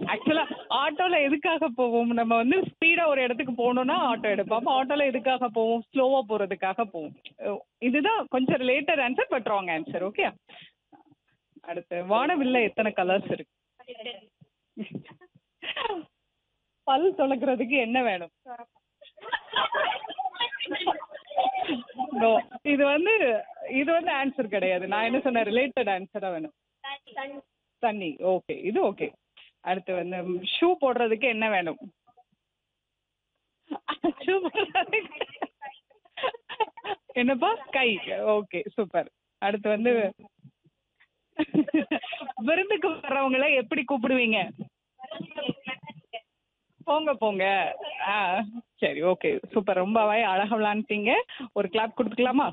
ஆக்சுவலா ஆட்டோல எதுக்காக போவோம் நம்ம வந்து ஸ்பீடா ஒரு இடத்துக்கு போகணும்னா ஆட்டோ எடுப்போம் அப்போ ஆட்டோல எதுக்காக போவோம் ஸ்லோவா போறதுக்காக போவோம் அஹ் இதுதான் கொஞ்சம் related answer but wrong answer okay அடுத்து வானவில்ல எத்தனை கலர்ஸ் இருக்கு பல் துளக்குறதுக்கு என்ன வேணும் No, இது வந்து இது வந்து ஆன்சர் கிடையாது நான் என்ன சொன்னேன் ரிலேட்டட் ஆன்சரா வேணும் தண்ணி ஓகே இது ஓகே அடுத்து வந்து ஷூ போடுறதுக்கு என்ன வேணும் ஷூ போடுறதுக்கு என்னப்பா கை ஓகே சூப்பர் அடுத்து வந்து விருந்துக்கு வர்றவங்கள எப்படி கூப்பிடுவீங்க போங்க போங்க ஆ சரி ஓகே சூப்பர் ரொம்பவே அழகா விளாண்டுட்டீங்க ஒரு கிளாப் கொடுத்துக்கலாமா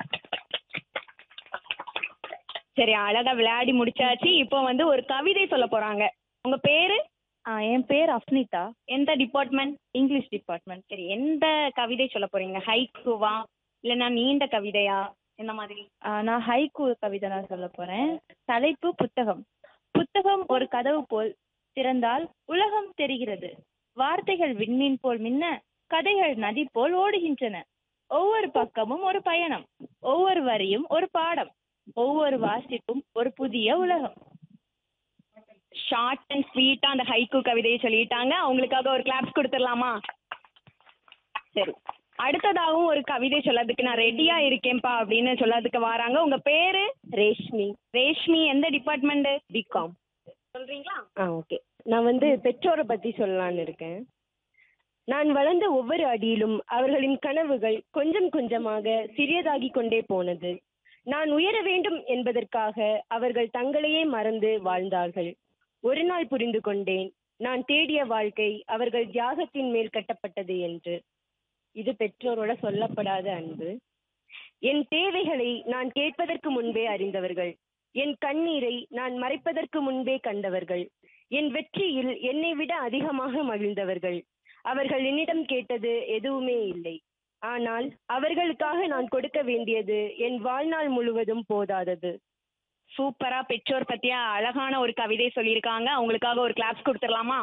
சரி அழகா விளையாடி முடிச்சாச்சு இப்போ வந்து ஒரு கவிதை சொல்ல போறாங்க உங்க பேரு என் பேர் அஃப்னிதா எந்த டிபார்ட்மெண்ட் இங்கிலீஷ் டிபார்ட்மெண்ட் சரி எந்த கவிதை சொல்ல போறீங்க ஹைக்குவா இல்லைன்னா நீண்ட கவிதையா இந்த மாதிரி நான் ஹைக்கூ கவிதை தான் சொல்ல போறேன் தலைப்பு புத்தகம் புத்தகம் ஒரு கதவு போல் திறந்தால் உலகம் தெரிகிறது வார்த்தைகள் விண்மீன் போல் மின்ன கதைகள் நதி போல் ஓடுகின்றன ஒவ்வொரு பக்கமும் ஒரு பயணம் ஒவ்வொரு வரியும் ஒரு பாடம் ஒவ்வொரு வாசிப்பும் ஒரு புதிய உலகம் ஷார்ட் அண்ட் ஸ்வீட்டா அந்த ஹைக்கு கவிதையை சொல்லிட்டாங்க அவங்களுக்காக ஒரு கிளாப்ஸ் கொடுத்துடலாமா சரி அடுத்ததாகவும் ஒரு கவிதை சொல்லறதுக்கு நான் ரெடியா இருக்கேன்ப்பா அப்படின்னு சொல்லறதுக்கு வராங்க உங்க பேரு ரேஷ்மி ரேஷ்மி எந்த டிபார்ட்மெண்ட் பிகாம் சொல்றீங்களா ஆ ஓகே நான் வந்து பெற்றோரை பத்தி சொல்லலாம்னு இருக்கேன் நான் வளர்ந்த ஒவ்வொரு அடியிலும் அவர்களின் கனவுகள் கொஞ்சம் கொஞ்சமாக சிறியதாகி கொண்டே போனது நான் உயர வேண்டும் என்பதற்காக அவர்கள் தங்களையே மறந்து வாழ்ந்தார்கள் ஒரு நாள் புரிந்து கொண்டேன் நான் தேடிய வாழ்க்கை அவர்கள் தியாகத்தின் மேல் கட்டப்பட்டது என்று இது பெற்றோரோட சொல்லப்படாத அன்பு என் தேவைகளை நான் கேட்பதற்கு முன்பே அறிந்தவர்கள் என் கண்ணீரை நான் மறைப்பதற்கு முன்பே கண்டவர்கள் என் வெற்றியில் என்னை விட அதிகமாக மகிழ்ந்தவர்கள் அவர்கள் என்னிடம் கேட்டது எதுவுமே இல்லை ஆனால் அவர்களுக்காக நான் கொடுக்க வேண்டியது என் வாழ்நாள் முழுவதும் போதாதது சூப்பரா பெற்றோர் பத்தியா அழகான ஒரு கவிதை சொல்லியிருக்காங்க அவங்களுக்காக ஒரு கிளாப்ஸ் கொடுத்துடலாமா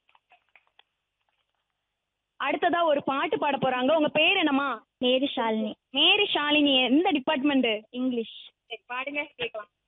அடுத்ததா ஒரு பாட்டு பாட போறாங்க உங்க பேர் என்னம்மா பேரு ஷாலினி மேரி ஷாலினி எந்த டிபார்ட்மெண்ட் இங்கிலீஷ் பாடுங்க கேட்கலாம்